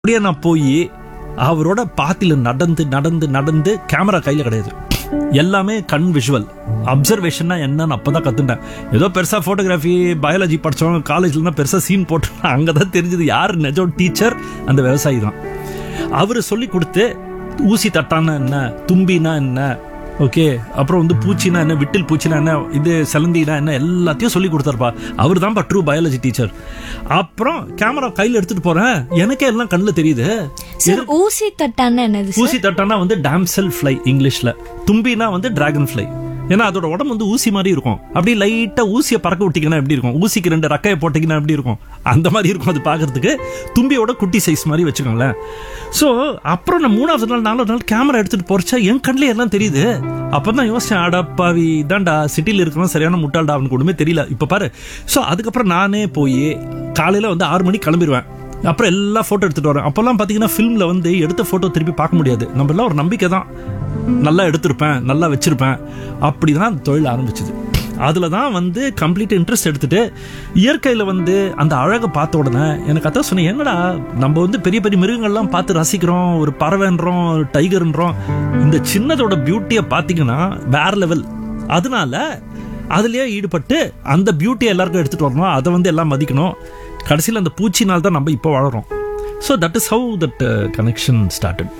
அப்படியே நான் போய் அவரோட பாத்தில நடந்து நடந்து நடந்து கேமரா கையில கிடையாது எல்லாமே கண் விஷுவல் அப்சர்வேஷன்னா என்னன்னு அப்பதான் கத்துட்டேன் ஏதோ பெருசா போட்டோகிராஃபி பயாலஜி படிச்சவங்க காலேஜ்ல பெருசா சீன் போட்டு அங்கதான் தெரிஞ்சது யார் நிஜம் டீச்சர் அந்த விவசாயி தான் அவரு சொல்லி கொடுத்து ஊசி தட்டான்னா என்ன தும்பினா என்ன ஓகே அப்புறம் வந்து பூச்சினா என்ன விட்டில் பூச்சினா என்ன இது செலந்தினா என்ன எல்லாத்தையும் சொல்லி கொடுத்தாருப்பா அவர் தான்ப்பா ட்ரூ பயாலஜி டீச்சர் அப்புறம் கேமரா கையில் எடுத்துட்டு போறேன் எனக்கே எல்லாம் கண்ணில் தெரியுது சார் ஊசி தட்டான்னா என்னது சார் ஊசி தட்டானா வந்து டாம்செல் ஃப்ளை இங்கிலீஷ்ல தும்பினா வந்து டிராகன் ஃப்ளை ஏன்னா அதோட உடம்பு வந்து ஊசி மாதிரி இருக்கும் அப்படியே லைட்டா ஊசியை பறக்க விட்டீங்கன்னா எப்படி இருக்கும் ஊசிக்கு ரெண்டு ரக்கையை போட்டீங்கன்னா எப்படி இருக்கும் அந்த மாதிரி இருக்கும் அது பார்க்கறதுக்கு தும்பியோட குட்டி சைஸ் மாதிரி வச்சுக்கோங்களேன் ஸோ அப்புறம் நான் மூணாவது நாள் நாலாவது நாள் கேமரா எடுத்துட்டு போறச்சா என் கண்ணில் எல்லாம் தெரியுது அப்பதான் யோசிச்சேன் அடப்பாவி தான்டா சிட்டியில் இருக்கிறோம் சரியான முட்டாள்டா அவனுக்கு ஒண்ணுமே தெரியல இப்ப பாரு ஸோ அதுக்கப்புறம் நானே போய் காலையில வந்து ஆறு மணிக்கு கிளம்பிடுவேன் அப்புறம் எல்லா ஃபோட்டோ எடுத்துட்டு வரேன் அப்போல்லாம் பார்த்தீங்கன்னா ஃபிலிமில் வந்து எடுத்த ஃபோட்டோ திருப்பி பார்க்க முடியாது நம்ம எல்லாம் ஒரு நம்பிக்கை தான் நல்லா எடுத்திருப்பேன் நல்லா வச்சிருப்பேன் அப்படி தான் அந்த தொழில் ஆரம்பிச்சது அதில் தான் வந்து கம்ப்ளீட் இன்ட்ரெஸ்ட் எடுத்துட்டு இயற்கையில் வந்து அந்த அழகை பார்த்த உடனே எனக்கு அதான் சொன்னேன் என்னடா நம்ம வந்து பெரிய பெரிய மிருகங்கள்லாம் பார்த்து ரசிக்கிறோம் ஒரு பறவைன்றோம் டைகர்ன்றோம் இந்த சின்னதோட பியூட்டியை பார்த்தீங்கன்னா வேற லெவல் அதனால அதுலயே ஈடுபட்டு அந்த பியூட்டியை எல்லாருக்கும் எடுத்துட்டு வரணும் அதை வந்து எல்லாம் மதிக்கணும் கடைசியில் அந்த பூச்சினால் தான் நம்ம இப்போ வளரோம் so that is how that connection started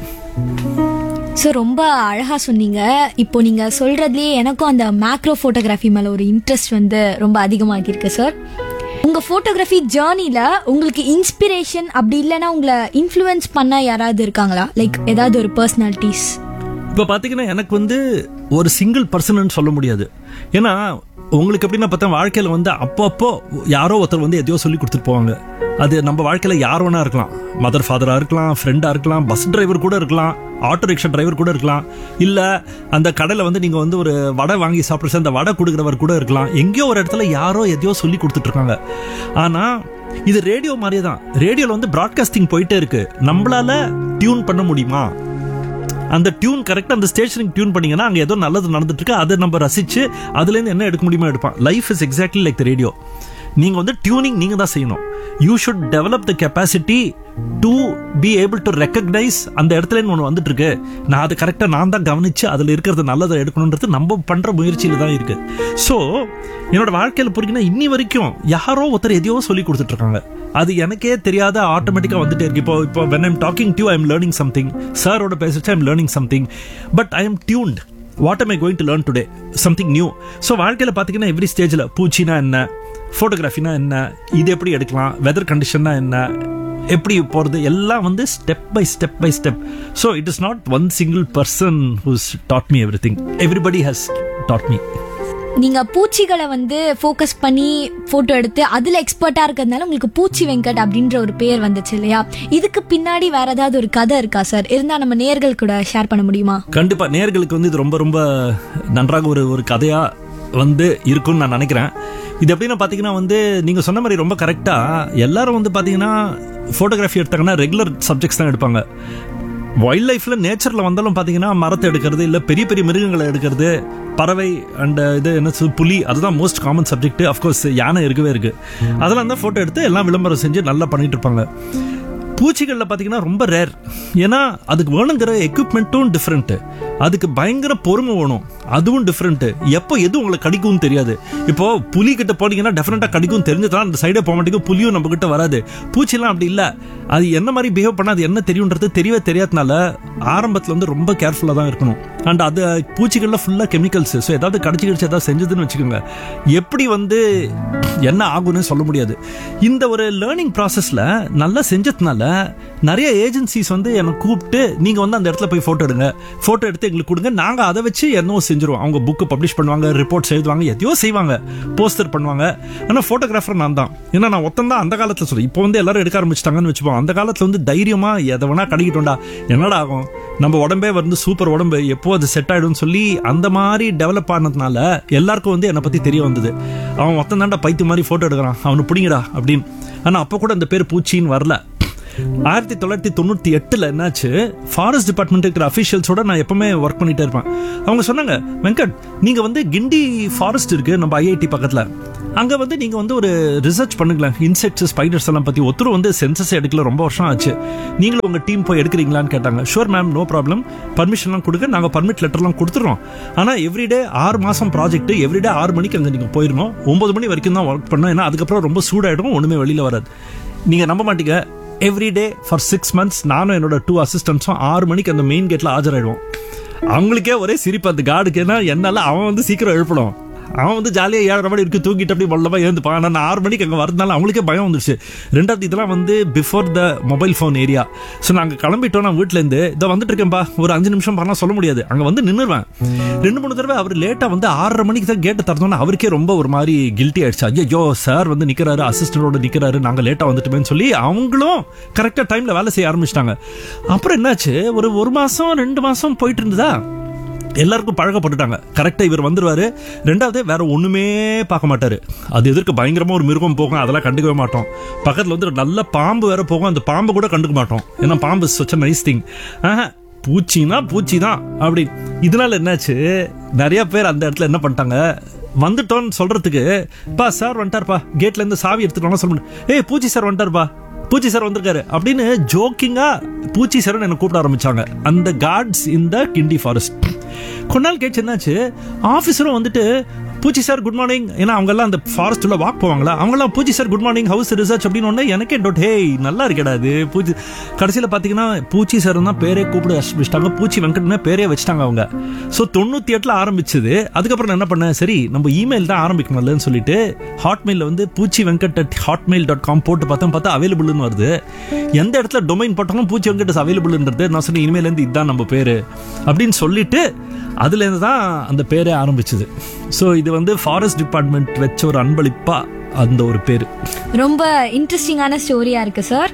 sir ரொம்ப அழகா சொன்னீங்க இப்போ நீங்க சொல்றதுலயே எனக்கும் அந்த மேக்ரோ போட்டோகிராஃபி மேல ஒரு இன்ட்ரெஸ்ட் வந்து ரொம்ப அதிகமாகி இருக்கு சார் உங்க போட்டோகிராஃபி ஜேர்னில உங்களுக்கு இன்ஸ்பிரேஷன் அப்படி இல்லைன்னா உங்களை இன்ஃப்ளூயன்ஸ் பண்ண யாராவது இருக்காங்களா லைக் ஏதாவது ஒரு பர்சனாலிட்டிஸ் இப்போ பார்த்தீங்கன்னா எனக்கு வந்து ஒரு சிங்கிள் பர்சன் சொல்ல முடியாது ஏன்னா உங்களுக்கு எப்படின்னா பார்த்தா வாழ்க்கையில் வந்து அப்பப்போ யாரோ ஒருத்தர் வந்து எதையோ சொல்லி கொடுத்துட்டு போவாங்க அது நம்ம வாழ்க்கையில் யார் வேணா இருக்கலாம் மதர் ஃபாதராக இருக்கலாம் ஃப்ரெண்டாக இருக்கலாம் பஸ் டிரைவர் கூட இருக்கலாம் ஆட்டோ ரிக்ஷா டிரைவர் கூட இருக்கலாம் இல்லை அந்த கடையில் வந்து நீங்கள் வந்து ஒரு வடை வாங்கி சாப்பிட்ற அந்த வடை கொடுக்குறவர் கூட இருக்கலாம் எங்கேயோ ஒரு இடத்துல யாரோ எதையோ சொல்லி கொடுத்துட்டு இருக்காங்க ஆனால் இது ரேடியோ மாதிரியே தான் ரேடியோவில் வந்து ப்ராட்காஸ்டிங் போயிட்டே இருக்கு நம்மளால டியூன் பண்ண முடியுமா அந்த டியூன் கரெக்டாக அந்த ஸ்டேஷனுக்கு டியூன் பண்ணீங்கன்னா அங்கே ஏதோ நல்லது நடந்துட்டு இருக்கு அதை நம்ம ரசிச்சு அதுலேருந்து என்ன எடுக்க முடியுமோ எடுப்பான் life is exactly like the radio நீங்கள் வந்து டியூனிங் நீங்கள் தான் செய்யணும் you should develop the capacity to be able to recognise அந்த இடத்துல ஒன்று வந்துட்டு இருக்கு நான் அது கரெக்டாக நான் தான் கவனிச்சு அதில் இருக்கிறது நல்லதை எடுக்கணுன்றது நம்ம பண்ணுற முயற்சியில் தான் இருக்கு ஸோ என்னோட வாழ்க்கையில் பொறுக்கினா இன்னி வரைக்கும் யாரோ ஒருத்தர் எதையோ சொல்லி கொடுத்துட்டு இருக்காங்க அது எனக்கே தெரியாத ஆட்டோமேட்டிக்காக வந்துட்டே இருக்கு இப்போ இப்போ when I'm talking to I'm learning something சாரோட பேசிச்சு I'm learning something but I am tuned what am I going to learn today something new so வாழ்க்கையில் பார்த்தீங்கன்னா எவ்ரி ஸ்டேஜில் பூச்சினா என்ன ஃபோட்டோகிராஃபினா என்ன இது எப்படி எடுக்கலாம் வெதர் கண்டிஷன்னா என்ன எப்படி போகிறது எல்லாம் வந்து step by step by step so it is not one single person who's taught me every thing everybody has taught me நீங்க பூச்சிகளை வந்து ஃபோக்கஸ் பண்ணி போட்டோ எடுத்து அதுல எக்ஸ்பர்ட்டா இருக்கிறதுனால உங்களுக்கு பூச்சி வெங்கட் அப்படின்ற ஒரு பேர் வந்துச்சு இல்லையா இதுக்கு பின்னாடி வேற ஏதாவது ஒரு கதை இருக்கா சார் இருந்தா நம்ம நேர்கள் கூட ஷேர் பண்ண முடியுமா கண்டிப்பா நேர்களுக்கு வந்து இது ரொம்ப ரொம்ப நன்றாக ஒரு ஒரு கதையா வந்து இருக்கும்னு நான் நினைக்கிறேன் இது எப்படின்னா பார்த்தீங்கன்னா வந்து நீங்கள் சொன்ன மாதிரி ரொம்ப கரெக்டாக எல்லாரும் வந்து பார்த்தீங்கன்னா ஃபோட்டோகிராஃபி எடுத்தாங்கன்னா ரெகுலர் சப்ஜெக்ட்ஸ் தான் எடுப்பாங்க வைல்ட் லைஃப்ல நேச்சர்ல வந்தாலும் பாத்தீங்கன்னா மரத்தை எடுக்கிறது இல்ல பெரிய பெரிய மிருகங்களை எடுக்கிறது பறவை அண்ட் இது என்ன சொல் புலி அதுதான் மோஸ்ட் காமன் சப்ஜெக்ட் அஃப்கோர்ஸ் யானை இருக்கவே இருக்கு அதெல்லாம் தான் போட்டோ எடுத்து எல்லாம் விளம்பரம் செஞ்சு நல்லா பண்ணிட்டு இருப்பாங்க பூச்சிகளில் பார்த்தீங்கன்னா ரொம்ப ரேர் ஏன்னா அதுக்கு வேணுங்கிற எக்யூப்மெண்ட்டும் டிஃப்ரெண்ட்டு அதுக்கு பயங்கர பொறுமை வேணும் அதுவும் டிஃப்ரெண்ட்டு எப்போ எது உங்களை கடிக்கும்னு தெரியாது இப்போ புலி கிட்ட போனீங்கன்னா டெஃபினட்டாக கடிக்கும் தெரிஞ்சுதான் அந்த சைடே போக மாட்டேங்குது புலியும் நம்ம கிட்ட வராது பூச்சிலாம் அப்படி இல்லை அது என்ன மாதிரி பிஹேவ் பண்ணா அது என்ன தெரியுன்றது தெரியவே தெரியாதனால ஆரம்பத்தில் வந்து ரொம்ப கேர்ஃபுல்லாக தான் இருக்கணும் அண்ட் அது பூச்சிகளில் ஃபுல்லாக கெமிக்கல்ஸ் ஸோ ஏதாவது கடிச்சு கடிச்சு ஏதாவது செஞ்சதுன்னு வச்சுக்கோங்க எப்படி வந்து என்ன ஆகும்னு சொல்ல முடியாது இந்த ஒரு லேர்னிங் ப்ராசஸில் நல்லா செஞ்சதுனால நிறைய ஏஜென்சிஸ் வந்து என்னை கூப்பிட்டு நீங்கள் வந்து அந்த இடத்துல போய் ஃபோட்டோ எடுங்க ஃபோட்டோ எடுத்து எங்களுக்கு கொடுங்க நாங்கள் அதை வச்சு என்னவோ செஞ்சுருவோம் அவங்க புக்கு பப்ளிஷ் பண்ணுவாங்க ரிப்போர்ட்ஸ் எழுதுவாங்க எதையோ செய்வாங்க போஸ்டர் பண்ணுவாங்க ஆனால் ஃபோட்டோகிராஃபர் நான் தான் ஏன்னா நான் ஒத்தம் தான் அந்த காலத்தில் சொல்றேன் இப்போ வந்து எல்லாரும் எடுக்க ஆரம்பிச்சிட்டாங்கன்னு வச்சுப்போம் அந்த காலத்தில் வந்து தைரியமாக எதை வேணா கடிக்கிட்டோம்டா என்னடா ஆகும் நம்ம உடம்பே வந்து சூப்பர் உடம்பு எப்போ அது செட் ஆயிடும்னு சொல்லி அந்த மாதிரி டெவலப் ஆனதுனால எல்லாருக்கும் வந்து என்னை பற்றி தெரிய வந்தது அவன் ஒத்தம் தாண்டா பைத்து மாதிரி ஃபோட்டோ எடுக்கிறான் அவனை பிடிங்கடா அப்படின்னு ஆனால் அப்போ கூட அந்த பேர் பூச்சின்னு வரல ஆயிரத்தி தொள்ளாயிரத்தி தொண்ணூத்தி எட்டுல என்னாச்சு ஃபாரஸ்ட் டிபார்ட்மெண்ட் இருக்கிற அஃபீஷியல்ஸோட நான் எப்பவுமே ஒர்க் பண்ணிட்டே இருப்பேன் அவங்க சொன்னாங்க வெங்கட் நீங்க வந்து கிண்டி ஃபாரஸ்ட் இருக்கு நம்ம ஐஐடி பக்கத்துல அங்க வந்து நீங்க வந்து ஒரு ரிசர்ச் பண்ணுங்களேன் இன்செக்ட்ஸ் ஸ்பைடர்ஸ் எல்லாம் பத்தி ஒருத்தர் வந்து சென்சஸ் எடுக்கல ரொம்ப வருஷம் ஆச்சு நீங்களும் உங்க டீம் போய் எடுக்கிறீங்களான்னு கேட்டாங்க ஷூர் மேம் நோ ப்ராப்ளம் பர்மிஷன்லாம் கொடுக்க நாங்க பர்மிட் லெட்டர்லாம் கொடுத்துறோம் ஆனா எவ்ரிடே ஆறு மாசம் ப்ராஜெக்ட் எவ்ரிடே ஆறு மணிக்கு அங்க நீங்க போயிடணும் ஒன்பது மணி வரைக்கும் தான் ஒர்க் பண்ணோம் ஏன்னா அதுக்கப்புறம் ரொம்ப சூடாயிடும் ஒண்ணுமே வெளியில வராது நீங்க நம்ப மாட்டீங்க எவ்ரிடே ஃபார் சிக்ஸ் மந்த்ஸ் நானும் என்னோட டூ அசிஸ்டன்ஸும் ஆறு மணிக்கு அந்த மெயின் கேட்ல ஆஜராயிடுவோம் அவங்களுக்கே ஒரே சிரிப்பு அந்த கார்டுக்கு ஏன்னா என்னால அவன் வந்து சீக்கிரம் எழுப்பணும் அவன் வந்து ஜாலியாக ஏழரை மணி இருக்கு தூங்கிட்டு அப்படி மொல்லமா எழுந்துப்பான் ஆனால் நான் ஆறு மணிக்கு அங்கே வரதுனால அவங்களுக்கே பயம் வந்துருச்சு ரெண்டாவது இதெல்லாம் வந்து before the mobile phone area so நாங்கள் கிளம்பிட்டோம் நான் வீட்டிலேருந்து இதை வந்துட்டு இருக்கேன்பா ஒரு அஞ்சு நிமிஷம் பண்ணலாம் சொல்ல முடியாது அங்கே வந்து நின்றுவேன் ரெண்டு மூணு தடவை அவர் லேட்டாக வந்து ஆறரை மணிக்கு தான் கேட்டு திறந்தோன்னா அவருக்கே ரொம்ப ஒரு மாதிரி கில்ட்டி ஆயிடுச்சு ஐயோ சார் வந்து நிற்கிறாரு அசிஸ்டண்டோட நிற்கிறாரு நாங்கள் லேட்டாக வந்துட்டுமேன்னு சொல்லி அவங்களும் கரெக்டாக டைமில் வேலை செய்ய ஆரம்பிச்சிட்டாங்க அப்புறம் என்னாச்சு ஒரு ஒரு மாதம் ரெண்டு மாதம் போயிட்டு இருந்ததா எல்லாருக்கும் பழக்கப்பட்டுட்டாங்க கரெக்டா இவர் வந்துருவாரு ரெண்டாவது வேற ஒண்ணுமே பார்க்க மாட்டாரு அது எதிர்க்கு பயங்கரமா ஒரு மிருகம் போகும் அதெல்லாம் கண்டுக்கவே மாட்டோம் பக்கத்துல வந்து ஒரு நல்ல பாம்பு வேற போகும் அந்த பாம்பு கூட கண்டுக்க மாட்டோம் ஏன்னா பாம்பு such a நைஸ் திங் பூச்சினா பூச்சி தான் அப்படி இதனால என்னாச்சு நிறைய பேர் அந்த இடத்துல என்ன பண்ணிட்டாங்க வந்துட்டோம்னு சொல்றதுக்கு பா சார் வந்துட்டார்ப்பா கேட்ல இருந்து சாவி எடுத்துட்டு சொல்ல ஏய் பூச்சி சார் வந்துட்டார்ப்பா பூச்சி சார் வந்திருக்காரு அப்படின்னு ஜோக்கிங்கா பூச்சி சார் என்ன கூப்பிட ஆரம்பிச்சாங்க அந்த கார்ட்ஸ் இந்த கிண்டி ஃபாரஸ்ட் கொஞ்ச நாள் கேட்டு என்னாச்சு ஆஃபீஸரும் வந்துட்டு பூச்சி சார் குட் மார்னிங் ஏன்னா அவங்க எல்லாம் அந்த ஃபாரஸ்ட் உள்ள வாக் போவாங்களா அவங்களாம் பூச்சி sir good morning house research அப்படின்னு ஒன்று எனக்கே டோட் ஹேய் நல்லா இருக்கடா இது பூச்சி கடைசியில் பார்த்தீங்கன்னா பூச்சி சார் தான் பேரே கூப்பிட வச்சிட்டாங்க பூச்சி வெங்கட்னே பேரே வச்சிட்டாங்க அவங்க ஸோ தொண்ணூற்றி எட்டில் ஆரம்பிச்சது அதுக்கப்புறம் நான் என்ன பண்ணேன் சரி நம்ம இமெயில் தான் ஆரம்பிக்கணும்லன்னு சொல்லிட்டு ஹாட்மெயிலில் வந்து பூச்சி Venkat at Hotmail dot com போட்டு பார்த்தா பார்த்தா அவைலபிள்னு வருது எந்த இடத்துல டொமைன் போட்டாலும் பூச்சி வெங்கட் அவைலபிள்ன்றது நான் சொன்னேன் இனிமேலேருந்து இதுதான் நம்ம பேர் அப்படின்னு சொல்லிட்டு அதுலேருந்து தான் அந்த பேரே ஆரம்பிச்சது ஸோ இது வந்து ஃபாரஸ்ட் டிபார்ட்மெண்ட் வச்ச ஒரு அன்பளிப்பா அந்த ஒரு பேர் ரொம்ப இன்ட்ரெஸ்டிங்கான ஸ்டோரியா இருக்கு சார்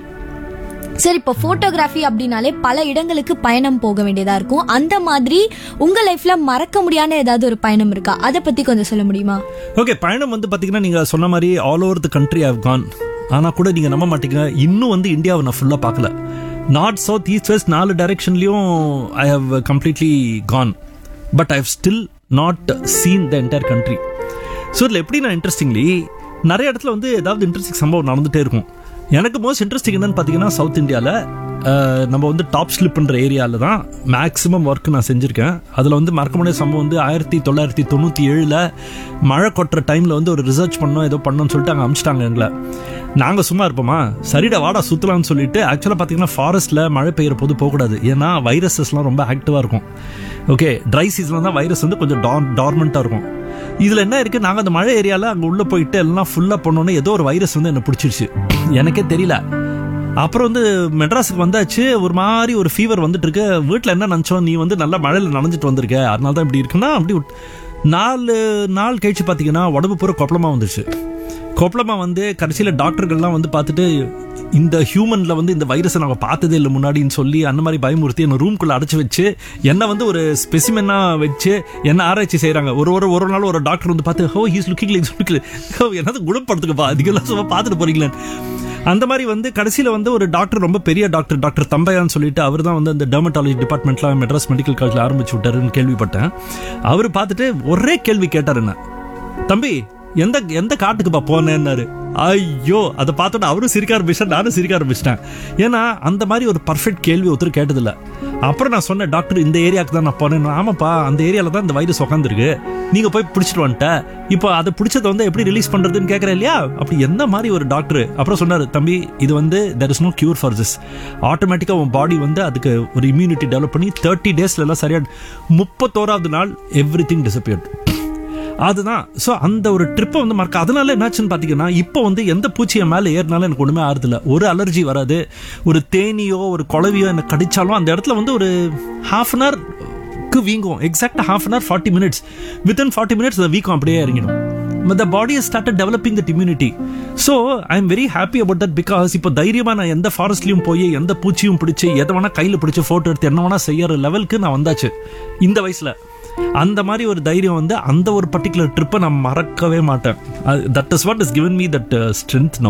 சார் இப்போ போட்டோகிராஃபி அப்படின்னாலே பல இடங்களுக்கு பயணம் போக வேண்டியதா இருக்கும் அந்த மாதிரி உங்க லைஃப்ல மறக்க முடியாத ஏதாவது ஒரு பயணம் இருக்கா அதை பத்தி கொஞ்சம் சொல்ல முடியுமா ஓகே பயணம் வந்து பார்த்தீங்கன்னா நீங்கள் சொன்ன மாதிரி all over the country have gone ஆனால் கூட நீங்கள் நம்ப மாட்டீங்க இன்னும் வந்து இந்தியாவை நான் ஃபுல்லாக பார்க்கல நார்த் சவுத் ஈஸ்ட் வெஸ்ட் நாலு டைரக்ஷன்லையும் I have completely gone but I have still not seen the entire country so இதில் எப்படி நான் இன்ட்ரெஸ்டிங்லி நிறைய இடத்துல வந்து ஏதாவது இன்ட்ரெஸ்டிங் சம்பவம் நடந்துகிட்டே இருக்கும் எனக்கு மோஸ்ட் இன்ட்ரெஸ்டிங் என்னன்னு பார்த்தீங்கன்னா சவுத் இந்தியாவில் நம்ம வந்து டாப் ஸ்லிப்ன்ற ஏரியாவில் தான் மேக்ஸிமம் ஒர்க் நான் செஞ்சுருக்கேன் அதில் வந்து மறக்க முடியாத சம்பவம் வந்து ஆயிரத்தி தொள்ளாயிரத்தி தொண்ணூற்றி ஏழில் மழை கொட்டுற டைமில் வந்து ஒரு ரிசர்ச் பண்ணோம் ஏதோ பண்ணோம்னு சொல்லிட்டு அங்கே அமிச்சிட்டாங்க எங்களை நாங்கள் சும்மா இருப்போமா சரிடா வாடா சுற்றலாம்னு சொல்லிட்டு ஆக்சுவலாக பார்த்தீங்கன்னா ஃபாரஸ்ட்டில் மழை பெய்கிற போது போகக்கூடாது ஏன்னா வைரஸஸ்லாம் ரொம்ப ஆக்டிவாக இருக்கும் ஓகே ட்ரை சீசனில் தான் வைரஸ் வந்து கொஞ்சம் டார் டார்மெண்ட்டாக இருக்கும் இதில் என்ன இருக்குது நாங்கள் அந்த மழை ஏரியாவில் அங்கே உள்ளே போயிட்டு எல்லாம் ஃபுல்லாக பண்ணோன்னே ஏதோ ஒரு வைரஸ் வந்து என்னை பிடிச்சிருச்சு எனக்கே தெரியல அப்புறம் வந்து மெட்ராஸுக்கு வந்தாச்சு ஒரு மாதிரி ஒரு ஃபீவர் வந்துட்டு இருக்கு வீட்டில் என்ன நினச்சோம் நீ வந்து நல்லா மழையில் நனைஞ்சிட்டு வந்திருக்க அதனால தான் இப்படி இருக்குன்னா அப்படி விட்- நாலு நாள் கழிச்சு பார்த்தீங்கன்னா உடம்பு பூரா கொப்பளமாக வந்துருச்சு கொப்பளமாக வந்து கடைசியில் டாக்டர்கள்லாம் வந்து பார்த்துட்டு இந்த ஹியூமனில் வந்து இந்த வைரஸை நாங்கள் பார்த்ததே இல்லை முன்னாடின்னு சொல்லி அந்த மாதிரி பயமுறுத்தி என்னை ரூம்குள்ளே அடைச்சி வச்சு என்னை வந்து ஒரு ஸ்பெசிமென்னாக வச்சு என்ன ஆராய்ச்சி செய்கிறாங்க ஒரு ஒரு ஒரு நாள் ஒரு டாக்டர் வந்து பார்த்து ஹோ ஹீஸ் லுக்கிங் லைக் லுக்கிங் ஹோ என்னது குணப்படுத்துக்கப்பா அதிகெல்லாம் சும்மா பார்த்துட்டு போறீங்களே அந்த மாதிரி வந்து கடைசியில் வந்து ஒரு டாக்டர் ரொம்ப பெரிய டாக்டர் டாக்டர் தம்பையான்னு சொல்லிட்டு அவர் தான் வந்து அந்த டெர்மட்டாலஜி டிபார்ட்மெண்ட்லாம் மெட்ராஸ் மெடிக்கல் காலேஜில் ஆரம்பிச்சு விட்டாருன்னு கேள்விப்பட்டேன் அவர் பார்த்துட்டு ஒரே கேள்வி கேட்டார் என்ன தம்பி எந்த எந்த காட்டுக்குப்பா போனேன்னாரு ஐயோ அதை பார்த்தோன்னா அவரும் சிரிக்க ஆரம்பிச்சிட்டேன் நானும் சிரிக்க ஆரம்பிச்சிட்டேன் ஏன்னா அந்த மாதிரி ஒரு பர்ஃபெக்ட் கேள்வி ஒருத்தர் கேட்டதில்ல அப்புறம் நான் சொன்னேன் டாக்டர் இந்த ஏரியாவுக்கு தான் நான் போனேன் ஆமாப்பா அந்த ஏரியாவில் தான் இந்த வைரஸ் உட்காந்துருக்கு நீங்கள் போய் பிடிச்சிட்டு வந்துட்ட இப்போ அதை பிடிச்சதை வந்து எப்படி ரிலீஸ் பண்ணுறதுன்னு கேட்குறேன் இல்லையா அப்படி என்ன மாதிரி ஒரு டாக்டர் அப்புறம் சொன்னார் தம்பி இது வந்து there is no cure for this ஆட்டோமேட்டிக்காக உன் பாடி வந்து அதுக்கு ஒரு இம்யூனிட்டி டெவலப் பண்ணி தேர்ட்டி டேஸ்ல எல்லாம் சரியா முப்பத்தோராவது நாள் எவ்ரி திங் டிசப்பியர்ட் அதுதான் ஸோ அந்த ஒரு ட்ரிப்பை வந்து மறக்க அதனால என்னாச்சுன்னு பார்த்தீங்கன்னா இப்போ வந்து எந்த பூச்சி என் மேலே ஏறினாலும் எனக்கு ஒன்றுமே ஆறுதில்ல ஒரு அலர்ஜி வராது ஒரு தேனியோ ஒரு குளவியோ என்னை கடிச்சாலும் அந்த இடத்துல வந்து ஒரு ஹாஃப் அன் ஹவர்க்கு வீங்கும் எக்ஸாக்டாக half an hour forty minutes within forty minutes அந்த வீக்கம் அப்படியே இறங்கிடும் the body started developing that immunity so I am very happy about that because இப்போ தைரியமாக நான் எந்த ஃபாரஸ்ட்லையும் போய் எந்த பூச்சியும் பிடிச்சி எதை வேணா கையில் பிடிச்சி ஃபோட்டோ எடுத்து என்ன வேணா செய்யற லெவலுக்கு நான் வந்தாச்சு இந்த வயசில் அந்த மாதிரி ஒரு தைரியம் வந்து அந்த ஒரு பர்டிகுலர் ட்ரிப்பை நான் மறக்கவே மாட்டேன் that is what is given me that strength no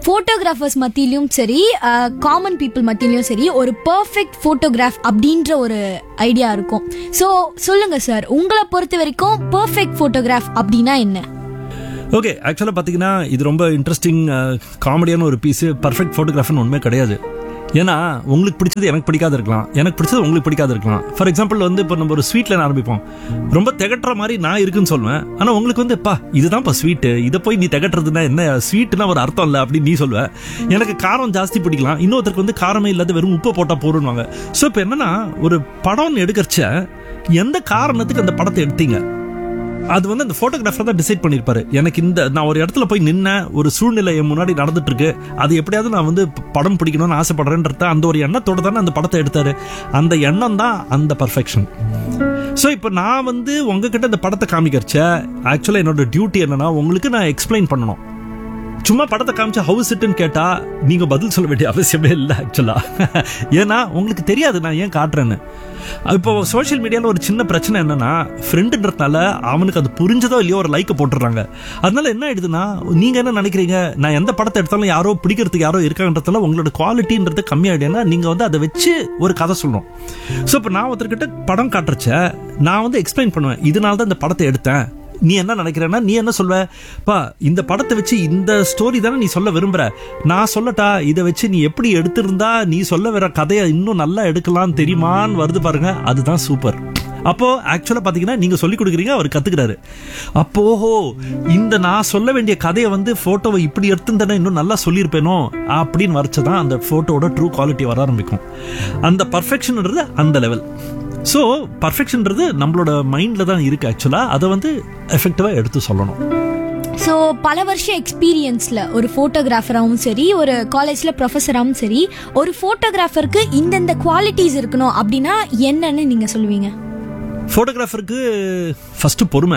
photographers மத்தியிலும் சரி காமன் பீப்புள் மத்தியிலும் சரி ஒரு பர்ஃபெக்ட் ஃபோட்டோகிராஃப் அப்படின்ற ஒரு ஐடியா இருக்கும் ஸோ சொல்லுங்க சார் உங்களை பொறுத்த வரைக்கும் பர்ஃபெக்ட் ஃபோட்டோகிராஃப் அப்படின்னா என்ன ஓகே ஆக்சுவலாக பார்த்தீங்கன்னா இது ரொம்ப இன்ட்ரெஸ்டிங் காமெடியான ஒரு பீஸு பர்ஃபெக்ட் ஃபோட்டோகிராஃப்னு ஒன்றுமே கிடையாது ஏன்னா உங்களுக்கு பிடிச்சது எனக்கு பிடிக்காது இருக்கலாம் எனக்கு பிடிச்சது உங்களுக்கு பிடிக்காது இருக்கலாம் ஃபார் எக்ஸாம்பிள் வந்து இப்போ நம்ம ஒரு ஸ்வீட்ல ஆரம்பிப்போம் ரொம்ப திகட்டுற மாதிரி நான் இருக்குன்னு சொல்லுவேன் ஆனால் உங்களுக்கு வந்து பா இதுதான்ப்பா ஸ்வீட்டு இதை போய் நீ திகட்டுறதுன்னா என்ன ஸ்வீட்னா ஒரு அர்த்தம் இல்லை அப்படின்னு நீ சொல்லுவ எனக்கு காரம் ஜாஸ்தி பிடிக்கலாம் இன்னொருத்தருக்கு வந்து காரமே இல்லாத வெறும் உப்பு போட்டால் போடுவாங்க ஸோ இப்போ என்னன்னா ஒரு படம்னு எடுக்கிறச்ச எந்த காரணத்துக்கு அந்த படத்தை எடுத்தீங்க அது வந்து அந்த போட்டோகிராஃபர் தான் டிசைட் பண்ணிருப்பாரு எனக்கு இந்த நான் ஒரு இடத்துல போய் நின்ன ஒரு சூழ்நிலை என் முன்னாடி நடந்துட்டு இருக்கு அது எப்படியாவது நான் வந்து படம் பிடிக்கணும்னு ஆசைப்படுறேன்றத அந்த ஒரு எண்ணத்தோட தானே அந்த படத்தை எடுத்தாரு அந்த எண்ணம் தான் அந்த பர்ஃபெக்ஷன் ஸோ இப்போ நான் வந்து உங்ககிட்ட இந்த படத்தை காமிக்கிறச்ச ஆக்சுவலாக என்னோட டியூட்டி என்னன்னா உங்களுக்கு நான் எக்ஸ்பிளைன் பண்ணணும் சும்மா படத்தை காமிச்சு ஹவுஸ் இட்டுன்னு கேட்டா நீங்க பதில் சொல்ல வேண்டிய அவசியமே இல்லை ஆக்சுவலா ஏன்னா உங்களுக்கு தெரியாது நான் ஏன் காட்டுறேன்னு இப்போ சோஷியல் மீடியால ஒரு சின்ன பிரச்சனை என்னன்னா ஃப்ரெண்டுன்றதுனால அவனுக்கு அது புரிஞ்சதோ இல்லையோ ஒரு லைக்கை போட்டுடுறாங்க அதனால என்ன ஆயிடுதுன்னா நீங்க என்ன நினைக்கிறீங்க நான் எந்த படத்தை எடுத்தாலும் யாரோ பிடிக்கிறதுக்கு யாரோ இருக்காங்கன்றதுல உங்களோட குவாலிட்டின்றது கம்மியாயிடுன்னா நீங்க வந்து அதை வச்சு ஒரு கதை சொல்லணும் ஸோ இப்போ நான் ஒருத்தர்கிட்ட படம் காட்டுறச்ச நான் வந்து எக்ஸ்பிளைன் பண்ணுவேன் இதனால தான் இந்த படத்தை எடுத்தேன் நீ என்ன நினைக்கிறேன்னா நீ என்ன சொல்வ பா இந்த படத்தை வச்சு இந்த ஸ்டோரி தானே நீ சொல்ல விரும்புற நான் சொல்லட்டா இதை வச்சு நீ எப்படி எடுத்திருந்தா நீ சொல்ல வர கதையை இன்னும் நல்லா எடுக்கலாம் தெரியுமான்னு வருது பாருங்க அதுதான் சூப்பர் அப்போ ஆக்சுவலா பாத்தீங்கன்னா நீங்க சொல்லி கொடுக்குறீங்க அவர் கத்துக்கிறாரு அப்போ ஓஹோ இந்த நான் சொல்ல வேண்டிய கதையை வந்து போட்டோவை இப்படி எடுத்திருந்தேன்னா இன்னும் நல்லா சொல்லியிருப்பேனோ அப்படின்னு வரைச்சதான் அந்த போட்டோட ட்ரூ குவாலிட்டி வர ஆரம்பிக்கும் அந்த பர்ஃபெக்ஷன்ன்றது அந்த லெவல் ஸோ பர்ஃபெக்ஷன்ன்றது நம்மளோட மைண்டில் தான் இருக்குது ஆக்சுவலாக அதை வந்து எஃபெக்டிவாக எடுத்து சொல்லணும் ஸோ பல வருஷ எக்ஸ்பீரியன்ஸில் ஒரு ஃபோட்டோகிராஃபராகவும் சரி ஒரு காலேஜில் ப்ரொஃபஸராகவும் சரி ஒரு ஃபோட்டோகிராஃபருக்கு இந்தந்த குவாலிட்டிஸ் இருக்கணும் அப்படின்னா என்னன்னு நீங்கள் சொல்லுவீங்க ஃபோட்டோகிராஃபருக்கு ஃபஸ்ட்டு பொறுமை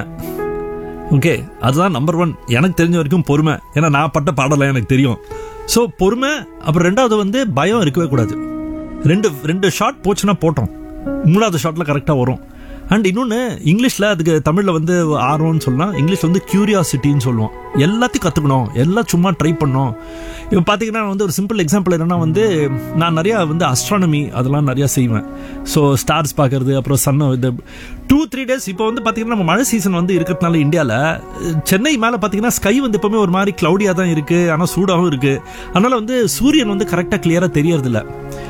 ஓகே அதுதான் நம்பர் ஒன் எனக்கு தெரிஞ்ச வரைக்கும் பொறுமை ஏன்னா நான் பட்ட பாடலாம் எனக்கு தெரியும் ஸோ பொறுமை அப்புறம் ரெண்டாவது வந்து பயம் இருக்கவே கூடாது ரெண்டு ரெண்டு ஷாட் போச்சுன்னா போட்டோம் மூணாவது ஷாட்டில் கரெக்டாக வரும் அண்ட் இன்னொன்று இங்கிலீஷில் அதுக்கு தமிழில் வந்து ஆர்வம்னு சொல்லலாம் இங்கிலீஷில் வந்து கியூரியாசிட்டின்னு சொல்லுவோம் எல்லாத்தையும் கற்றுக்கணும் எல்லாம் சும்மா ட்ரை பண்ணோம் இப்போ பார்த்தீங்கன்னா வந்து ஒரு சிம்பிள் எக்ஸாம்பிள் என்னன்னா வந்து நான் நிறையா வந்து அஸ்ட்ரானமி அதெல்லாம் நிறையா செய்வேன் ஸோ ஸ்டார்ஸ் பார்க்கறது அப்புறம் சன் இது டூ த்ரீ டேஸ் இப்போ வந்து பார்த்தீங்கன்னா நம்ம மழை சீசன் வந்து இருக்கிறதுனால இந்தியாவில் சென்னை மேலே பார்த்தீங்கன்னா ஸ்கை வந்து எப்பவுமே ஒரு மாதிரி க்ளவுடியாக தான் இருக்குது ஆனால் சூடாகவும் இருக்குது அதனால வந்து சூரியன் வந்து கரெக்டாக கிளியராக தெரியறதில்ல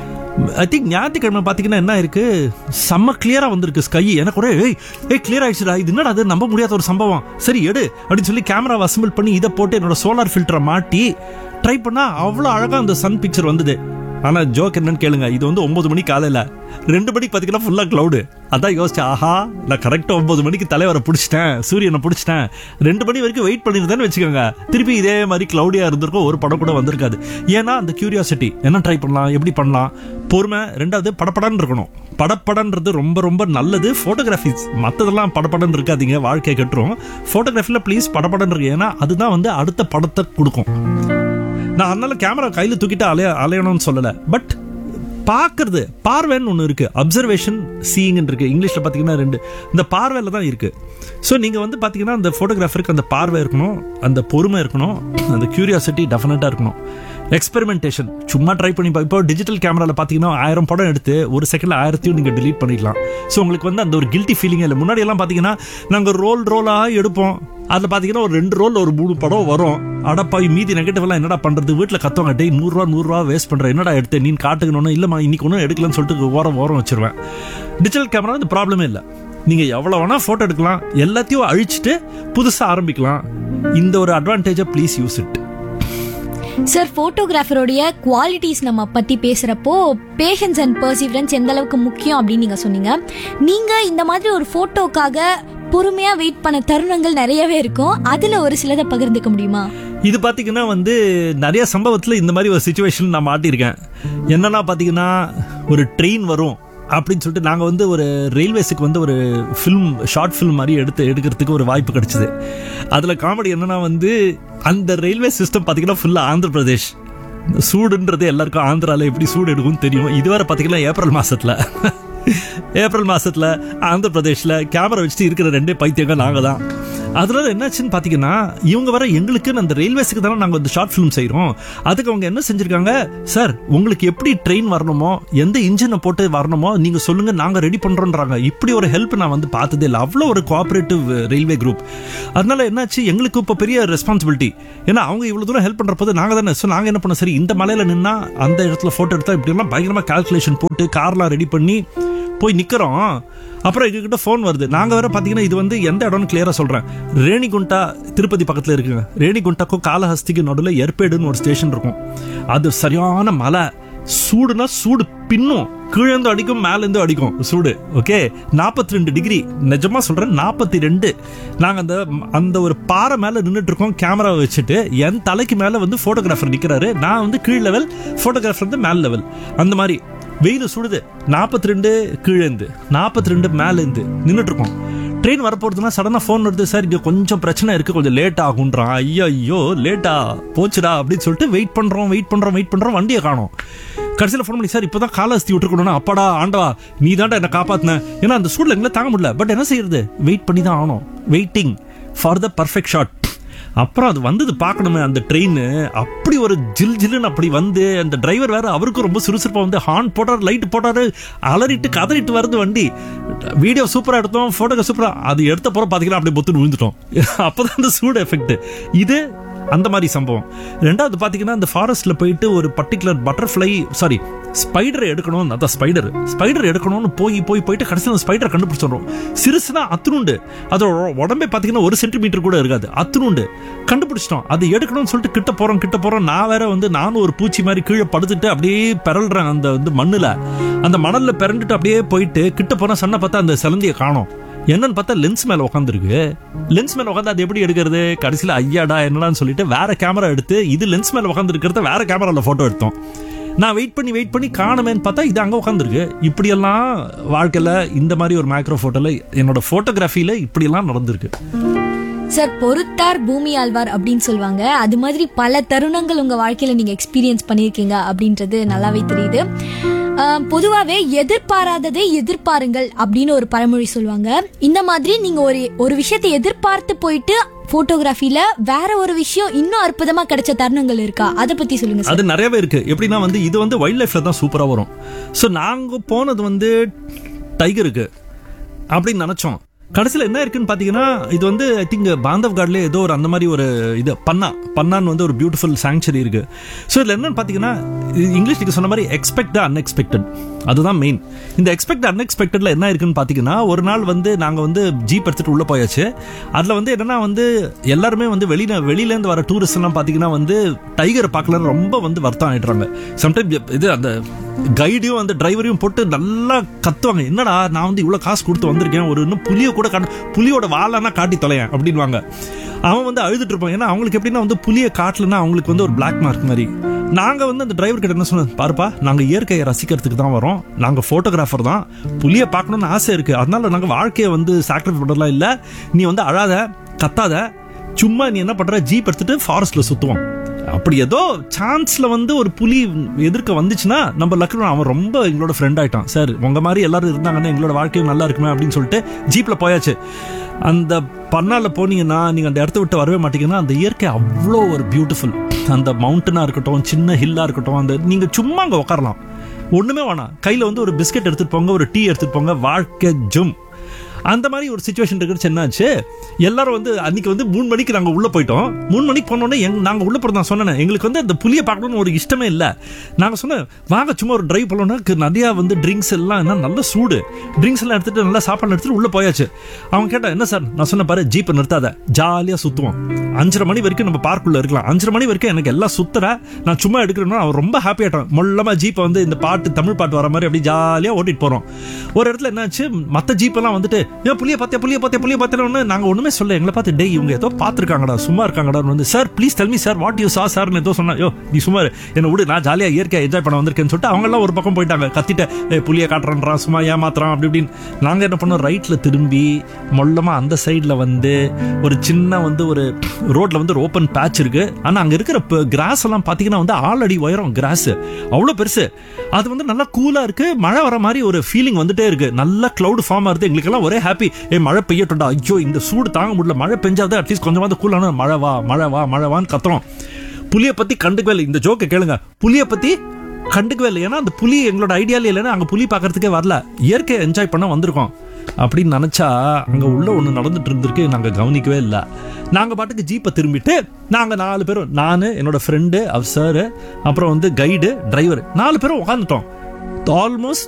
ஐ திங்க் ஞாயிற்றுக்கிழமை பார்த்தீங்கன்னா என்ன இருக்கு செம்ம கிளியரா வந்திருக்கு ஸ்கை எனக்கு கூட ஏய் ஏய் கிளியர் ஆயிடுச்சுடா இது என்னடா அது நம்ப முடியாத ஒரு சம்பவம் சரி எடு அப்படின்னு சொல்லி கேமராவை அசம்பிள் பண்ணி இதை போட்டு என்னோட சோலார் ஃபில்டரை மாட்டி ட்ரை பண்ணா அவ்வளோ அழகா அந்த சன் பிக்சர் வந்தது ஆனா ஜோக் என்னன்னு கேளுங்க இது வந்து ஒன்பது மணி காலையில ரெண்டு மணிக்கு பார்த்தீங்கன்னா ஃபுல்லா கிளவுடு அதான் யோசிச்சேன் ஆஹா நான் கரெக்டாக ஒன்பது மணிக்கு தலைவரை பிடிச்சிட்டேன் சூரியனை பிடிச்சிட்டேன் ரெண்டு மணி வரைக்கும் வெயிட் பண்ணியிருந்தேன்னு வச்சுக்கோங்க திருப்பி இதே மாதிரி கிளவுடியா இருந்திருக்கும் ஒரு படம் கூட வந்திருக்காது ஏன்னா அந்த கியூரியாசிட்டி என்ன ட்ரை பண்ணலாம் எப்படி பண்ணலாம் பொறுமை ரெண்டாவது படப்படன்னு இருக்கணும் படப்படன்றது ரொம்ப ரொம்ப நல்லது ஃபோட்டோகிராஃபிஸ் மற்றதெல்லாம் படப்படன்னு இருக்காதீங்க வாழ்க்கை கட்டுரும் ஃபோட்டோகிராஃபியில் ப்ளீஸ் படப்படன்னு இருக்கு ஏன்னா அதுதான் வந்து அடுத்த படத்தை கொடுக்கும் நான் அதனால கேமரா கையில் தூக்கிட்டு அலைய அலையணும்னு சொல்லலை பட் பார்க்கறது பார்வைன்னு ஒன்று இருக்கு அப்சர்வேஷன் சீயிங் இருக்கு இங்கிலீஷில் பார்த்தீங்கன்னா ரெண்டு இந்த பார்வையில் தான் இருக்கு ஸோ நீங்கள் வந்து பார்த்தீங்கன்னா அந்த ஃபோட்டோகிராஃபருக்கு அந்த பார்வை இருக்கணும் அந்த பொறுமை இருக்கணும் அந்த கியூரியாசிட்டி டெஃபினட்டாக இருக்கணும் எக்ஸ்பெரிமெண்டேஷன் சும்மா ட்ரை பண்ணி பா- இப்போ டிஜிட்டல் கேமராவில் பார்த்தீங்கன்னா ஆயிரம் படம் எடுத்து ஒரு செகண்ட்ல ஆயிரத்தையும் நீங்கள் delete பண்ணிடலாம் ஸோ உங்களுக்கு வந்து அந்த ஒரு கில்ட்டி ஃபீலிங்கே இல்லை முன்னாடி எல்லாம் பார்த்தீங்கன்னா நாங்கள் ரோல் ரோலாக எடுப்போம் அதில் பார்த்தீங்கன்னா ஒரு ரெண்டு ரோல் ஒரு மூணு படம் வரும் அடப்பா மீதி நெகட்டிவ் எல்லாம் என்னடா பண்றது வீட்டில் கத்துவாங்க டேய் நூறுரூவா நூறுரூவா வேஸ்ட் பண்ற என்னடா எடுத்து நீ காட்டுக்கணும்னு இல்லைம்மா இன்னைக்கு ஒன்றும் எடுக்கலன்னு சொல்லிட்டு ஓரம் ஓரம் வச்சிருவேன் டிஜிட்டல் கேமரா இந்த ப்ராப்ளமே இல்லை நீங்க எவ்வளவு வேணா போட்டோ எடுக்கலாம் எல்லாத்தையும் அழிச்சிட்டு புதுசா ஆரம்பிக்கலாம் இந்த ஒரு அட்வான்டேஜை ப்ளீஸ் யூஸ் இட் சார் ஃபோட்டோகிராஃபருடைய குவாலிட்டிஸ் நம்ம பத்தி பேசுறப்போ பேஷன்ஸ் அண்ட் பர்சிவரன்ஸ் எந்த அளவுக்கு முக்கியம் அப்படின்னு நீங்க சொன்னீங்க நீங்க இந்த மாதிரி ஒரு போட்டோக்காக பொறுமையா வெயிட் பண்ண தருணங்கள் நிறையவே இருக்கும் அதுல ஒரு சிலதை பகிர்ந்துக்க முடியுமா இது பாத்தீங்கன்னா வந்து நிறைய சம்பவத்துல இந்த மாதிரி ஒரு சுச்சுவேஷன் நான் மாட்டியிருக்கேன் என்னன்னா பாத்தீங்கன்னா ஒரு ட்ரெயின் வரும் அப்படின்னு சொல்லிட்டு நாங்கள் வந்து ஒரு ரயில்வேஸுக்கு வந்து ஒரு ஃபிலிம் ஷார்ட் ஃபிலிம் மாதிரி எடுத்து எடுக்கிறதுக்கு ஒரு வாய்ப்பு கிடைச்சிது அதில் காமெடி என்னன்னா வந்து அந்த ரயில்வே சிஸ்டம் பார்த்தீங்கன்னா ஃபுல்லாக ஆந்திர பிரதேஷ் சூடுன்றது எல்லாருக்கும் ஆந்திரால எப்படி சூடு எடுக்கும்னு தெரியும் இதுவரை பார்த்தீங்கன்னா ஏப்ரல் மாசத்துல ஏப்ரல் மாசத்துல ஆந்திர பிரதேஷ்ல கேமரா வச்சுட்டு இருக்கிற ரெண்டே பைத்தியங்க நாங்க தான் அதனால என்னாச்சுன்னு பாத்தீங்கன்னா இவங்க வர எங்களுக்கு அந்த ரயில்வேஸ்க்கு தானே நாங்க வந்து ஷார்ட் ஃபிலிம் செய்றோம் அதுக்கு அவங்க என்ன செஞ்சிருக்காங்க சார் உங்களுக்கு எப்படி ட்ரெயின் வரணுமோ எந்த இன்ஜினை போட்டு வரணுமோ நீங்க சொல்லுங்க நாங்க ரெடி பண்றோம்ன்றாங்க இப்படி ஒரு ஹெல்ப் நான் வந்து பார்த்ததே இல்லை அவ்வளோ ஒரு கோஆபரேட்டிவ் ரயில்வே குரூப் அதனால என்னாச்சு எங்களுக்கு இப்போ பெரிய ரெஸ்பான்சிபிலிட்டி ஏன்னா அவங்க இவ்வளவு தூரம் ஹெல்ப் பண்ற போது நாங்க தானே ஸோ நாங்க என்ன பண்ணோம் சரி இந்த மலையில நின்னா அந்த இடத்துல போட்டோ எடுத்தா இப்படி எல்லாம் பயங்கரமா கால்குலேஷன் போட்டு கார்லாம் ரெடி பண்ணி போய் நிக்கிறோம் அப்புறம் எங்ககிட்ட ஃபோன் வருது நாங்க வேற பாத்தீங்கன்னா இது வந்து எந்த இடம்னு கிளியரா சொல்றேன் ரேணிகுண்டா திருப்பதி பக்கத்துல இருக்குங்க ரேணிகுண்டாக்கும் காலஹஸ்திக்கு நடுவில் எர்பேடுன்னு ஒரு ஸ்டேஷன் இருக்கும் அது சரியான மலை சூடுனா சூடு பின்னும் கீழேந்து அடிக்கும் மேலேருந்து அடிக்கும் சூடு ஓகே 42 ரெண்டு டிகிரி நிஜமா சொல்றேன் நாற்பத்தி ரெண்டு நாங்க அந்த அந்த ஒரு பாறை மேல நின்னுட்டு இருக்கோம் கேமரா வச்சுட்டு என் தலைக்கு மேல வந்து போட்டோகிராஃபர் நிக்கிறாரு நான் வந்து கீழ் லெவல் போட்டோகிராஃபர் வந்து மேல் லெவல் அந்த மாதிரி வெயில் சுடுது 42 ரெண்டு கீழேந்து 42 ரெண்டு மேலேந்து நின்னுட்டு இருக்கோம் ட்ரெயின் வரப்போறதுனா சடனா ஃபோன் வருது சார் இங்க கொஞ்சம் பிரச்சனை இருக்கு கொஞ்சம் லேட் ஆகுன்றான் ஐயோ ஐயோ லேட்டா போச்சுடா அப்படின்னு சொல்லிட்டு வெயிட் பண்றோம் வெயிட் பண்றோம் வெயிட் பண்றோம் வண்டியை காணோம் கடைசியில் ஃபோன் பண்ணி சார் இப்பதான் காலாஸ்தி விட்டுருக்கணும்னா அப்பாடா ஆண்டவா நீ தான்டா என்ன காப்பாத்தின ஏன்னா அந்த சூழ்நிலை எங்களை தாங்க முடியல பட் என்ன செய்யறது வெயிட் பண்ணி தான் ஆகணும் waiting for the perfect shot அப்புறம் அது வந்தது பார்க்கணுமே அந்த ட்ரெயின் அப்படி ஒரு ஜில் ஜில்லுன்னு அப்படி வந்து அந்த டிரைவர் வேற அவருக்கும் ரொம்ப சுறுசுறுப்பா வந்து ஹார்ன் போட்டார் லைட் போட்டாரு அலறிட்டு கதறிட்டு வருது வண்டி வீடியோ சூப்பரா எடுத்தோம் போட்டோ சூப்பரா அது எடுத்த போற பாத்தீங்கன்னா அப்படியே பொத்துன்னு விழுந்துட்டோம் அப்பதான் அந்த சூடு எஃபெக்ட் இது அந்த மாதிரி சம்பவம் ரெண்டாவது பாத்தீங்கன்னா அந்த ஃபாரஸ்ட்ல போயிட்டு ஒரு பர்டிகுலர் பட்டர்ஃப்ளை சாரி ஸ்பைடர் எடுக்கணும் அதான் ஸ்பைடர் ஸ்பைடர் எடுக்கணும்னு போய் போய் போயிட்டு கடைசியில் அந்த ஸ்பைடர் கண்டுபிடிச்சிடுறோம் சிறுசுனா அத்துணுண்டு அதோட உடம்பே பாத்தீங்கன்னா ஒரு சென்டிமீட்டர் கூட இருக்காது அத்துணுண்டு கண்டுபிடிச்சிட்டோம் அது எடுக்கணும்னு சொல்லிட்டு கிட்ட போறோம் கிட்ட போறோம் நான் வேற வந்து நானும் ஒரு பூச்சி மாதிரி கீழே படுத்துட்டு அப்படியே பிறல்றேன் அந்த வந்து மண்ணுல அந்த மணல்ல பிறண்டுட்டு அப்படியே போயிட்டு கிட்ட போனா சன்ன பார்த்தா அந்த சிலந்தியை காணோம் என்னன்னு பார்த்தா லென்ஸ் மேல உட்காந்துருக்கு லென்ஸ் மேல உட்காந்து அது எப்படி எடுக்கிறது கடைசியில் ஐயாடா என்னடான்னு சொல்லிட்டு வேற கேமரா எடுத்து இது லென்ஸ் மேல உட்காந்து இருக்கிறத வேற கேமரால போட்டோ எடுத்தோம் நான் வெயிட் பண்ணி வெயிட் பண்ணி காணுமேன்னு பார்த்தா இது அங்க உட்காந்துருக்கு இப்படியெல்லாம் வாழ்க்கையில இந்த மாதிரி ஒரு மேக்ரோ போட்டோல என்னோட போட்டோகிராஃபில இப்படியெல்லாம் நடந்திருக்கு சார் பொறுத்தார் பூமி ஆழ்வார் அப்படின்னு சொல்லுவாங்க அது மாதிரி பல தருணங்கள் உங்க வாழ்க்கையில நீங்க எக்ஸ்பீரியன்ஸ் பண்ணியிருக்கீங்க அப்படின்றது நல்லாவே தெரியுது ஆஹ், பொதுவாவே எதிர்பாராததை எதிர்பாருங்கள் அப்படின்னு ஒரு பழமொழி சொல்லுவாங்க இந்த மாதிரி நீங்க ஒரு ஒரு விஷயத்தை எதிர்பார்த்து போயிட்டு போட்டோகிராஃபில வேற ஒரு விஷயம் இன்னும் அற்புதமா கிடைச்ச தருணங்கள் இருக்கா அதை பத்தி சொல்லுங்க சார் அது நிறையவே இருக்கு எப்படின்னா வந்து இது வந்து வைல்ட் லைஃப்ல தான் சூப்பரா வரும் ஸோ நாங்க போனது வந்து டைகருக்கு அப்படின்னு நினைச்சோம் கடைசியில் என்ன இருக்குன்னு பார்த்தீங்கன்னா இது வந்து ஐ திங்க் பாந்தவ்காட்ல ஏதோ ஒரு அந்த மாதிரி ஒரு இது பன்னா பன்னான்னு வந்து ஒரு பியூட்டிஃபுல் சாங்சுரி இருக்கு ஸோ இதில் என்னன்னு பார்த்தீங்கன்னா இது இங்கிலீஷ் நீங்க சொன்ன மாதிரி எக்ஸ்பெக்ட் த அன்எக்ஸ்பெக்டட் அதுதான் மெயின் இந்த எக்ஸ்பெக்ட் அன்எக்ஸ்பெக்டட்ல என்ன இருக்குன்னு பார்த்தீங்கன்னா ஒரு நாள் வந்து நாங்கள் வந்து ஜீப் எடுத்துட்டு உள்ள போயாச்சு அதில் வந்து என்னன்னா வந்து எல்லாருமே வந்து வெளியில வெளியிலேருந்து வர டூரிஸ்ட் எல்லாம் பார்த்தீங்கன்னா வந்து டைகரை பார்க்கலன்னு ரொம்ப வந்து வருத்தம் ஆயிடுறாங்க சம்டைம் இது அந்த கைடையும் அந்த டிரைவரையும் போட்டு நல்லா கத்துவாங்க என்னடா நான் வந்து இவ்வளவு காசு கொடுத்து வந்திருக்கேன் ஒரு இன்னும் புலியை கூட காட்டு புலியோட வாழனா காட்டி தொலையேன் அப்படின்வாங்க அவன் வந்து அழுதுட்டு இருப்பான் ஏன்னா அவங்களுக்கு எப்படின்னா வந்து புலியை காட்டலன்னா அவங்களுக்கு வந்து ஒரு பிளாக் மார்க் மாதிரி நாங்க வந்து அந்த டிரைவர் கிட்ட என்ன சொன்னோம் பாருப்பா நாங்க இயற்கையை ரசிக்கிறதுக்கு தான் வரோம் நாங்க போட்டோகிராஃபர் தான் புலியை பார்க்கணும்னு ஆசை இருக்கு அதனால நாங்க வாழ்க்கையை வந்து சாக்ரிஃபை பண்ணலாம் இல்ல நீ வந்து அழாத கத்தாத சும்மா நீ என்ன பண்ற ஜீப் எடுத்துட்டு ஃபாரஸ்ட்ல சுத்துவோம் அப்படி ஏதோ சான்ஸ்ல வந்து ஒரு புலி எதிர்க்க வந்துச்சுன்னா நம்ம லக்னோ அவன் ரொம்ப எங்களோட ஃப்ரெண்ட் ஆயிட்டான் சார் உங்க மாதிரி எல்லாரும் இருந்தாங்கன்னா எங்களோட வாழ்க்கையும் நல்லா இருக்குமே அப்படின்னு சொல்லிட்டு ஜீப்ல போயாச்சு அந்த பன்னால போனீங்கன்னா நீங்க அந்த இடத்த விட்டு வரவே மாட்டீங்கன்னா அந்த இயற்கை அவ்வளோ ஒரு பியூட்டிஃபுல் அந்த மவுண்டனா இருக்கட்டும் சின்ன ஹில்லா இருக்கட்டும் அந்த நீங்க சும்மா அங்க உட்காரலாம் ஒண்ணுமே வேணாம் கையில வந்து ஒரு பிஸ்கெட் எடுத்துட்டு போங்க ஒரு டீ எடுத்துட்டு போங்க வாழ்க்கை ஜும் அந்த மாதிரி ஒரு சுச்சுவேஷன் இருக்கிறது என்னாச்சு எல்லாரும் வந்து அன்னைக்கு வந்து மூணு மணிக்கு நாங்க உள்ள போயிட்டோம் மூணு மணிக்கு போனோடனே எங்க நாங்க உள்ள போறது நான் சொன்னேன் எங்களுக்கு வந்து அந்த புலியை பார்க்கணும்னு ஒரு இஷ்டமே இல்ல நாங்க சொன்னேன் வாங்க சும்மா ஒரு டிரைவ் பண்ணோம்னா நிறைய வந்து ட்ரிங்க்ஸ் எல்லாம் என்ன நல்ல சூடு ட்ரிங்க்ஸ் எல்லாம் எடுத்துட்டு நல்லா சாப்பாடு எடுத்துட்டு உள்ள போயாச்சு அவங்க கேட்டா என்ன சார் நான் சொன்ன பாரு ஜீப்பை நிறுத்தாத ஜாலியா சுத்துவோம் அஞ்சரை மணி வரைக்கும் நம்ம பார்க்குள்ள இருக்கலாம் அஞ்சரை மணி வரைக்கும் எனக்கு எல்லாம் சுத்துற நான் சும்மா எடுக்கிறேன்னா அவன் ரொம்ப ஹாப்பி ஆயிட்டான் மொல்லமா ஜீப்பை வந்து இந்த பாட்டு தமிழ் பாட்டு வர மாதிரி அப்படி ஜாலியா ஓட்டிட்டு போறோம் ஒரு இடத்துல என்னாச்சு மத்த ஜீப் எல்லாம் வந்துட்டு ஏன் புளிய பாத்தியா புளிய பாத்தியா புளிய பாத்தியா நாங்க ஒண்ணுமே சொல்ல எங்களை பார்த்து டேய் இவங்க ஏதோ பாத்துருக்காங்கடா சும்மா இருக்காங்கடா வந்து sir please tell me sir what you saw சார்னு ஏதோ சொன்னா யோ நீ சும்மா இரு. என்னை விடு நான் ஜாலியா இயற்கையா என்ஜாய் பண்ண வந்திருக்கேன்னு சொல்லிட்டு அவங்க எல்லாம் ஒரு பக்கம் போயிட்டாங்க கத்திட்ட ஏ புளிய காட்டுறான்றான் சும்மா ஏமாத்துறான் அப்படி இப்படின்னு நாங்க என்ன பண்ணோம் ரைட்ல திரும்பி மொல்லமா அந்த சைடுல வந்து ஒரு சின்ன வந்து ஒரு ரோட்ல வந்து ஒரு ஓப்பன் பேட்ச் இருக்கு ஆனா அங்க இருக்கிற கிராஸ் எல்லாம் பாத்தீங்கன்னா வந்து ஆளடி உயரம் கிராஸ் அவ்வளவு பெருசு அது வந்து நல்லா கூலா இருக்கு மழை வர மாதிரி ஒரு ஃபீலிங் வந்துட்டே இருக்கு நல்ல கிளவுட் ஃபார்ம் ஆகுது எங்களுக்கு எல்லாம் ஒரே ஒரே ஹாப்பி ஏ மழை பெய்யட்டும்டா ஐயோ இந்த சூடு தாங்க முடியல மழை பெஞ்சாவது அட்லீஸ்ட் கொஞ்சமாவது கூலான மழை வா மழை வா மழை வான்னு கத்துறோம் புலியை பத்தி கண்டுக்கவே இல்லை இந்த ஜோக்கை கேளுங்க புலியை பத்தி கண்டுக்கவே இல்லை ஏன்னா அந்த புலி எங்களோட ஐடியாலே இல்லைன்னா அங்க புலி பார்க்கறதுக்கே வரல இயற்கையை என்ஜாய் பண்ண வந்திருக்கோம் அப்படின்னு நினைச்சா அங்க உள்ள ஒண்ணு நடந்துட்டு இருந்திருக்கு நாங்க கவனிக்கவே இல்லை நாங்க பாட்டுக்கு ஜீப்பை திரும்பிட்டு நாங்க நாலு பேரும் நானு என்னோட ஃப்ரெண்டு அவர் சார் அப்புறம் வந்து கைடு டிரைவர் நாலு பேரும் உட்காந்துட்டோம் ஆல்மோஸ்ட்